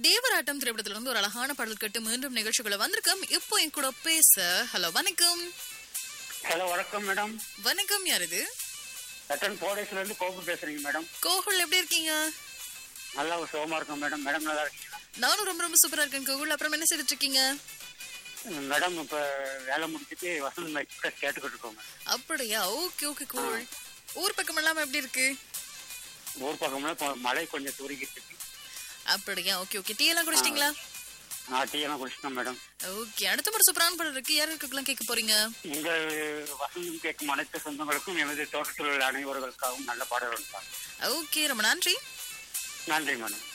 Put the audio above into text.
தேவராட்டம் திரைப்படத்துல இருந்து ஒரு அழகான பாடல் கேட்டு மீண்டும் நிகழ்ச்சிக்குள்ள வந்திருக்கோம் இப்போ என் கூட பேச ஹலோ வணக்கம் ஹலோ வணக்கம் மேடம் வணக்கம் யார் இது ரத்தன் போடேஸ்ல இருந்து கோபு பேசுறீங்க மேடம் கோகுல் எப்படி இருக்கீங்க நல்லா சுகமா இருக்கும் மேடம் மேடம் நல்லா இருக்கீங்களா நானும் ரொம்ப ரொம்ப சூப்பரா இருக்கேன் கோகுல் அப்புறம் என்ன செய்துட்டு இருக்கீங்க மேடம் இப்ப வேலை முடிச்சிட்டு வசந்த் எக்ஸ்பிரஸ் கேட்டுக்கிட்டு இருக்கோம் மேடம் அப்படியா ஓகே ஓகே கூல் ஊர் பக்கம் எல்லாம் எப்படி இருக்கு ஊர் பக்கம்ல இப்போ மழை கொஞ்சம் தூரிக்கிட்டு இருக்கு அப்படியா ஓகே ஓகே டீ எல்லாம் குடிச்சிட்டீங்களா நான் டீ எல்லாம் குடிச்சிட்டோம் மேடம் ஓகே அடுத்த ஒரு சூப்பரான பாடல் இருக்கு யார் இருக்கலாம் கேட்க போறீங்க உங்கள் வசந்தம் கேட்கும் அனைத்து சொந்தங்களுக்கும் எமது தோட்டத்தில் உள்ள அனைவர்களுக்காகவும் நல்ல பாடல் இருந்தாங்க ஓகே ரொம்ப நன்றி நன்றி மேடம்